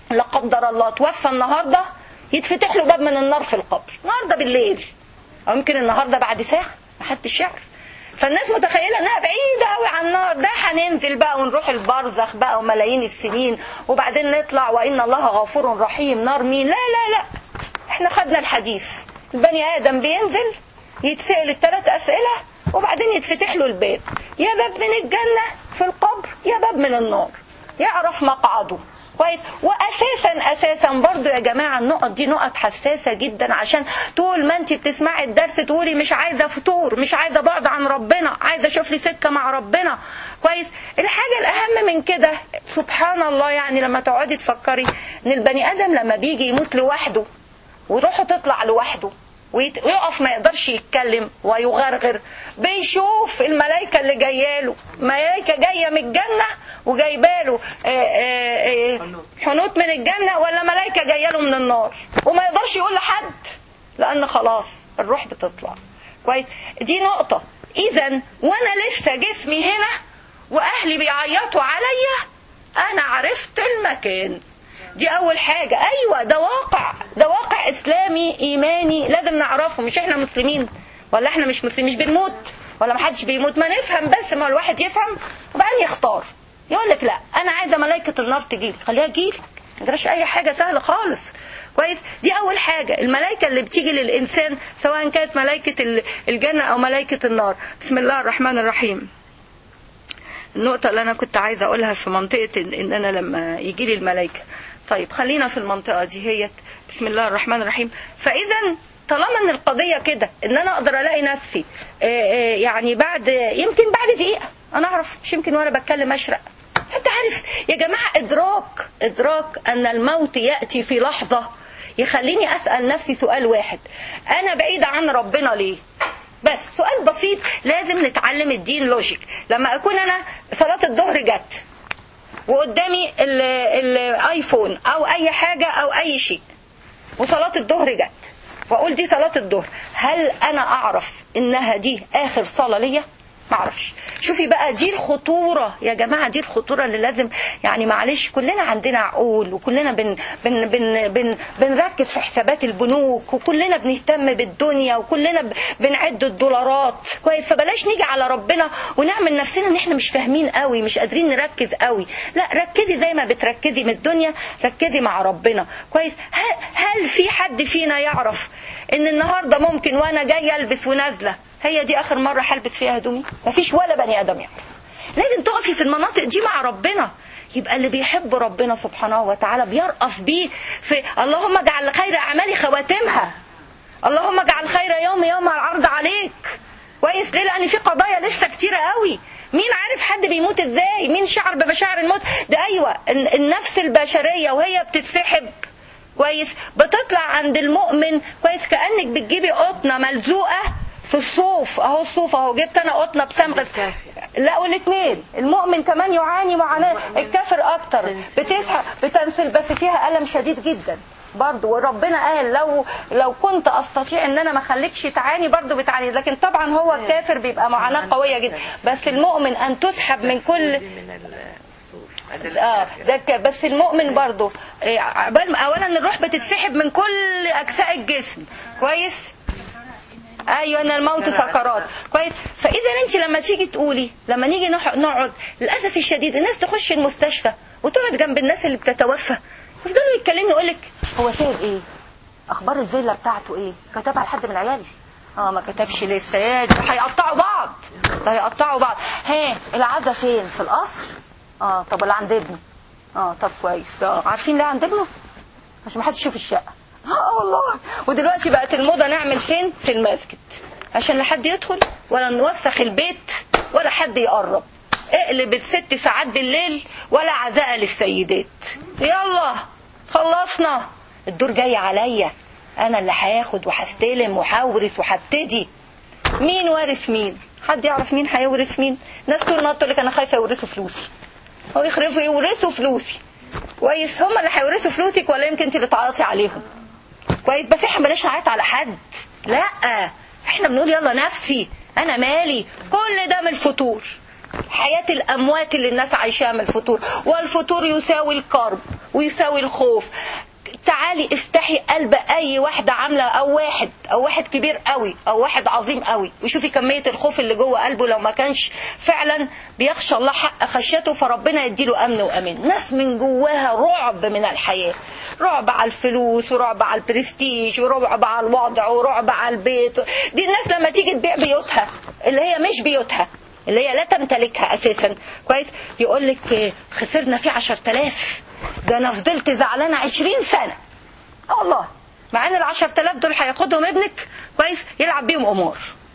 لا قدر الله توفى النهارده يتفتح له باب من النار في القبر النهارده بالليل او يمكن النهارده بعد ساعه ما حدش يعرف فالناس متخيله انها بعيده قوي عن النار ده هننزل بقى ونروح البرزخ بقى وملايين السنين وبعدين نطلع وان الله غفور رحيم نار مين لا لا لا احنا خدنا الحديث البني ادم بينزل يتسال الثلاث اسئله وبعدين يتفتح له الباب يا باب من الجنه في القبر يا باب من النار يعرف مقعده كويس واساسا اساسا برضو يا جماعه النقط دي نقط حساسه جدا عشان طول ما انت بتسمعي الدرس تقولي مش عايزه فطور مش عايزه بعد عن ربنا عايزه اشوف لي سكه مع ربنا كويس الحاجه الاهم من كده سبحان الله يعني لما تقعدي تفكري ان البني ادم لما بيجي يموت لوحده وروحه تطلع لوحده ويت- ويقف ما يقدرش يتكلم ويغرغر بيشوف الملائكة اللي جايه له ملائكة جاية من الجنة وجايبه له آه، آه، آه، حنوت من الجنة ولا ملائكة جاية له من النار وما يقدرش يقول لحد لأن خلاص الروح بتطلع كويس دي نقطة إذا وأنا لسه جسمي هنا وأهلي بيعيطوا عليا أنا عرفت المكان دي اول حاجة ايوه ده واقع ده واقع اسلامي ايماني لازم نعرفه مش احنا مسلمين ولا احنا مش مسلمين مش بنموت ولا محدش بيموت ما نفهم بس ما الواحد يفهم وبعدين يختار يقول لك لا انا عايزه ملائكه النار تجيلي خليها تجيلك ما تجراش اي حاجه سهله خالص كويس دي اول حاجه الملائكه اللي بتيجي للانسان سواء كانت ملائكه ال- الجنه او ملائكه النار بسم الله الرحمن الرحيم النقطة اللي أنا كنت عايزة أقولها في منطقة إن إن أنا لما يجي لي الملائكة طيب خلينا في المنطقة دي هي بسم الله الرحمن الرحيم فإذا طالما ان القضيه كده ان انا اقدر الاقي نفسي آه، آه، يعني بعد يمكن بعد دقيقه انا اعرف مش يمكن وانا بتكلم اشرق انت عارف يا جماعه ادراك ادراك ان الموت ياتي في لحظه يخليني اسال نفسي سؤال واحد انا بعيده عن ربنا ليه بس سؤال بسيط لازم نتعلم الدين لوجيك لما اكون انا صلاه الظهر جت وقدامي ال- الايفون او اي حاجه او اي شيء وصلاه الظهر جت واقول دي صلاه الظهر هل انا اعرف انها دي اخر صلاه ليا ما اعرفش شوفي بقى دي الخطوره يا جماعه دي الخطوره اللي لازم يعني معلش كلنا عندنا عقول وكلنا بن بن بن بن بنركز في حسابات البنوك وكلنا بنهتم بالدنيا وكلنا ب- بنعد الدولارات كويس فبلاش نيجي على ربنا ونعمل نفسنا ان احنا مش فاهمين قوي مش قادرين نركز قوي لا ركزي زي ما بتركزي من الدنيا ركزي مع ربنا كويس هل, هل في حد فينا يعرف ان النهارده ممكن وانا جايه البس ونازله هي دي اخر مره هلبس فيها هدومي مفيش ولا بني ادم يعرف لازم تقفي في المناطق دي مع ربنا يبقى اللي بيحب ربنا سبحانه وتعالى بيرأف بيه في اللهم اجعل خير اعمالي خواتمها اللهم اجعل خير يوم يوم العرض عليك كويس ليه لان في قضايا لسه كتيره قوي مين عارف حد بيموت ازاي مين شعر بمشاعر الموت ده ايوه ال- النفس البشريه وهي بتتسحب كويس بتطلع عند المؤمن كويس كانك بتجيبي قطنه ملزوقه في الصوف اهو الصوف اهو جبت انا قطنه بصمغ لا والاثنين المؤمن كمان يعاني معاناه الكافر اكتر بتسحب بتنسل بس فيها الم شديد جدا برضو وربنا قال لو لو كنت استطيع ان انا ما اخليكش تعاني برضو بتعاني لكن طبعا هو الكافر بيبقى معاناه قويه جدا بس المؤمن ان تسحب من كل من الصوف اه ده ك- بس المؤمن برضو إيه، عبال ما- اولا الروح بتتسحب من كل اجزاء الجسم كويس ايوه ان الموت سكرات كويس فاذا انت لما تيجي تقولي لما نيجي نح- نقعد للاسف الشديد الناس تخش المستشفى وتقعد جنب الناس اللي بتتوفى يفضلوا يتكلموا يقول لك هو سايب ايه اخبار الفيلا بتاعته ايه كتبها لحد من العيال اه ما كتبش لسه يا دي هيقطعوا بعض ده هيقطعوا بعض ها العزا فين في القصر اه طب اللي عند ابنه اه طب كويس اه عارفين ليه عند ابنه عشان ما حدش يشوف الشقه اه والله ودلوقتي بقت الموضه نعمل فين في المسجد عشان لا حد يدخل ولا نوسخ البيت ولا حد يقرب اقلب الست ساعات بالليل ولا عزاء للسيدات يلا خلصنا الدور جاي عليا انا اللي هاخد وهستلم وهورث وهبتدي مين وارث مين حد يعرف مين هيورث مين ناس طول النهار تقول لك انا خايفه يورثوا فلوسي هو يخرفوا يورثوا فلوسي كويس هم اللي هيورثوا فلوسك ولا يمكن انت اللي تعيطي عليهم كويس بس احنا بلاش نعيط على حد لا احنا بنقول يلا نفسي انا مالي كل ده من الفطور حياة الأموات اللي الناس عايشاها من الفطور والفطور يساوي الكرب ويساوي الخوف تعالي افتحي قلب اي واحده عامله او واحد او واحد كبير قوي او واحد عظيم قوي وشوفي كميه الخوف اللي جوه قلبه لو ما كانش فعلا بيخشى الله حق خشيته فربنا يديله امن وامان ناس من جواها رعب من الحياه رعب على الفلوس ورعب على البرستيج ورعب على الوضع ورعب على البيت دي الناس لما تيجي تبيع بيوتها اللي هي مش بيوتها اللي هي لا تمتلكها اساسا كويس يقول لك خسرنا فيه 10000 ده انا فضلت زعلانه 20 سنه اه والله مع ان ال 10000 دول هياخدهم ابنك كويس يلعب بيهم امور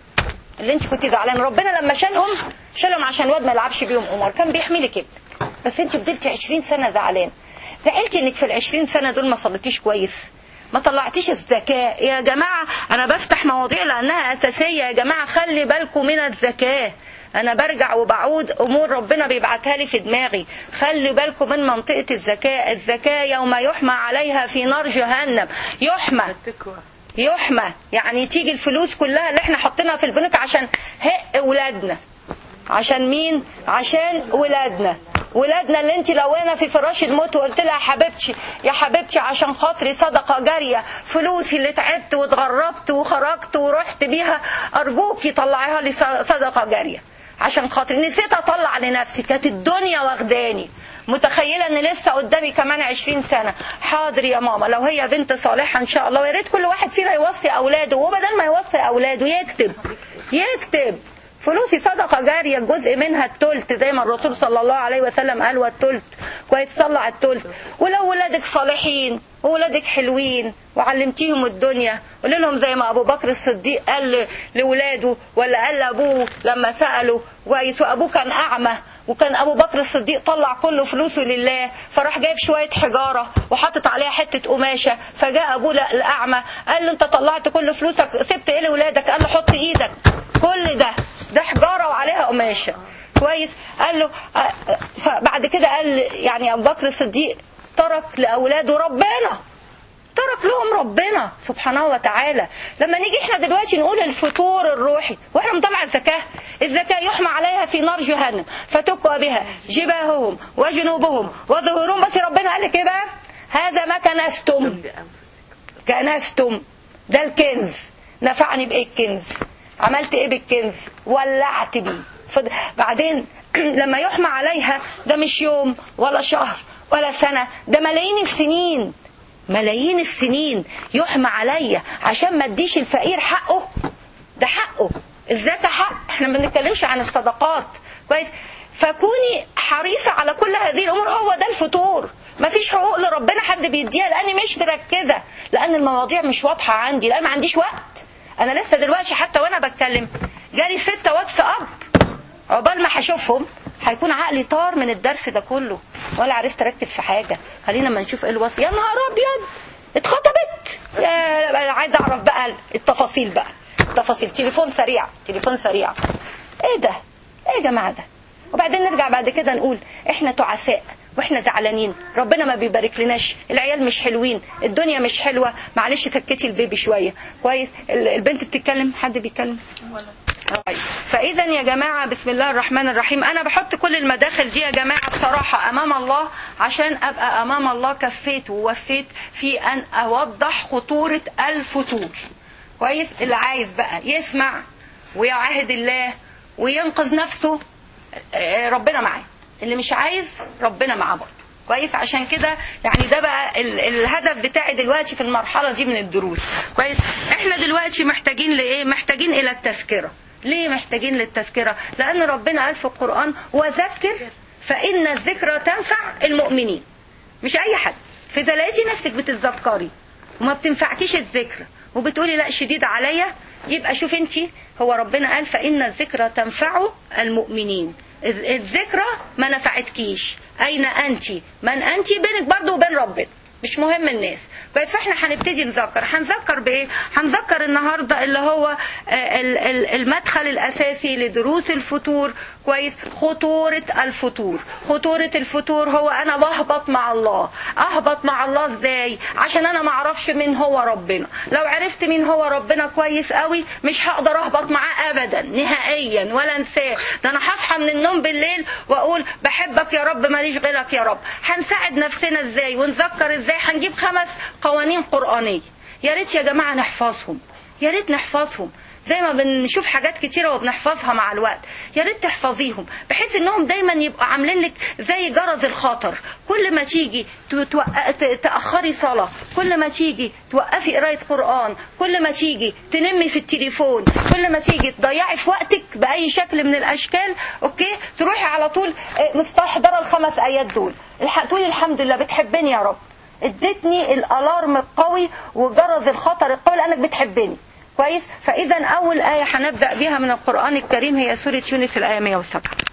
اللي انت كنت زعلان ربنا لما شالهم شالهم عشان الواد ما يلعبش بيهم امور كان بيحمي لك ابنك بس انت فضلتي 20 سنه زعلان زعلتي انك في ال 20 سنه دول ما صليتيش كويس ما طلعتيش الزكاة يا جماعة أنا بفتح مواضيع لأنها أساسية يا جماعة خلي بالكم من الزكاة أنا برجع وبعود أمور ربنا بيبعتها لي في دماغي خلي بالكم من منطقة الزكاة الزكاة يوم يحمى عليها في نار جهنم يحمى التقوى يحمى يعني تيجي الفلوس كلها اللي احنا حاطينها في البنوك عشان هق ولادنا عشان مين عشان ولادنا ولادنا اللي انت لو انا في فراش الموت وقلت لها يا حبيبتي يا حبيبتي عشان خاطري صدقه جاريه فلوسي اللي تعبت واتغربت وخرجت ورحت بيها ارجوكي طلعيها لي صدقه جاريه عشان خاطري نسيت اطلع لنفسي كانت الدنيا واخداني متخيله ان لسه قدامي كمان 20 سنه حاضر يا ماما لو هي بنت صالحه ان شاء الله ويا ريت كل واحد فينا يوصي اولاده وبدل ما يوصي اولاده يكتب يكتب فلوسي صدقة جارية جزء منها التلت زي ما الرسول صلى الله عليه وسلم قال والتلت كويس طلع التلت ولو ولادك صالحين وولادك حلوين وعلمتيهم الدنيا قول لهم زي ما ابو بكر الصديق قال لاولاده ولا قال لابوه لما سالوا كويس وابوه كان اعمى وكان ابو بكر الصديق طلع كل فلوسه لله فراح جايب شويه حجاره وحاطط عليها حته قماشه فجاء ابوه الاعمى قال له انت طلعت كل فلوسك سبت ايه لاولادك قال له حط ايدك كل ده ده حجاره وعليها قماشه كويس قال له فبعد كده قال يعني ابو بكر الصديق ترك لاولاده ربنا ترك لهم ربنا سبحانه وتعالى لما نيجي احنا دلوقتي نقول الفطور الروحي واحنا مطلع الزكاة الزكاة يحمى عليها في نار جهنم فتكوى بها جباههم وجنوبهم وظهورهم بس ربنا قال لك ايه بقى هذا ما كنستم كنستم ده الكنز نفعني بايه الكنز عملت ايه بالكنز ولعت بيه فد... بعدين لما يحمى عليها ده مش يوم ولا شهر ولا سنة ده ملايين السنين ملايين السنين يحمى عليا عشان ما اديش الفقير حقه ده حقه الزكاة حق احنا ما بنتكلمش عن الصدقات كويس فكوني حريصة على كل هذه الامور هو ده الفطور مفيش حقوق لربنا حد بيديها لاني مش مركزة لان المواضيع مش واضحة عندي لان ما عنديش وقت انا لسه دلوقتي حتى وانا بتكلم جالي ستة واتس اب عقبال ما هشوفهم هيكون عقلي طار من الدرس ده كله ولا عرفت اركز في حاجه خلينا ما نشوف ايه الوصي يا نهار ابيض اتخطبت يا انا عايز اعرف بقى التفاصيل بقى التفاصيل تليفون سريع تليفون سريع ايه ده ايه يا جماعه ده وبعدين نرجع بعد كده نقول احنا تعساء واحنا زعلانين ربنا ما بيبارك لناش العيال مش حلوين الدنيا مش حلوه معلش سكتي البيبي شويه كويس البنت بتتكلم حد بيتكلم فاذا يا جماعه بسم الله الرحمن الرحيم انا بحط كل المداخل دي يا جماعه بصراحه امام الله عشان ابقى امام الله كفيت ووفيت في ان اوضح خطوره الفتور كويس اللي عايز بقى يسمع ويعاهد الله وينقذ نفسه ربنا معاه اللي مش عايز ربنا معاه برضه كويس عشان كده يعني ده بقى ال الهدف بتاعي دلوقتي في المرحله دي من الدروس كويس احنا دلوقتي محتاجين لايه محتاجين الى التذكره ليه محتاجين للتذكره لان ربنا قال في القران وذكر فان الذكرى تنفع المؤمنين مش اي حد فاذا لقيتي نفسك بتتذكري وما بتنفعكيش الذكر وبتقولي لا شديد عليا يبقى شوف انت هو ربنا قال فان الذكرى تنفع المؤمنين الذكرى ما نفعتكيش اين انت من انت بينك برضو وبين ربنا مش مهم الناس كويس فاحنا هنبتدي نذكر هنذكر بايه هنذكر النهارده اللي هو آه، ال- ال- المدخل الاساسي لدروس الفتور كويس خطوره الفتور خطوره الفتور هو انا بهبط مع الله اهبط مع الله ازاي عشان انا ما اعرفش مين هو ربنا لو عرفت مين هو ربنا كويس قوي مش هقدر اهبط معاه ابدا نهائيا ولا انساه ده انا هصحى من النوم بالليل واقول بحبك يا رب ماليش غيرك يا رب هنساعد نفسنا ازاي ونذكر ازاي هنجيب خمس قوانين قرانيه يا ريت يا جماعه نحفظهم يا ريت نحفظهم زي ما بنشوف حاجات كتيرة وبنحفظها مع الوقت يا ريت تحفظيهم بحيث انهم دايما يبقوا عاملين لك زي جرس الخاطر كل ما تيجي تو- توق- ت- تأخري صلاة كل ما تيجي توقفي قراية قرآن كل ما تيجي تنمي في التليفون كل ما تيجي تضيعي في وقتك بأي شكل من الأشكال أوكي تروحي على طول آه، مستحضرة الخمس آيات دول الح- تقولي الحمد لله بتحبني يا رب ادتني الالارم القوي وجرس الخطر القوي لانك بتحبني كويس فاذا اول ايه هنبدا بها من القران الكريم هي سوره يونس الايه 107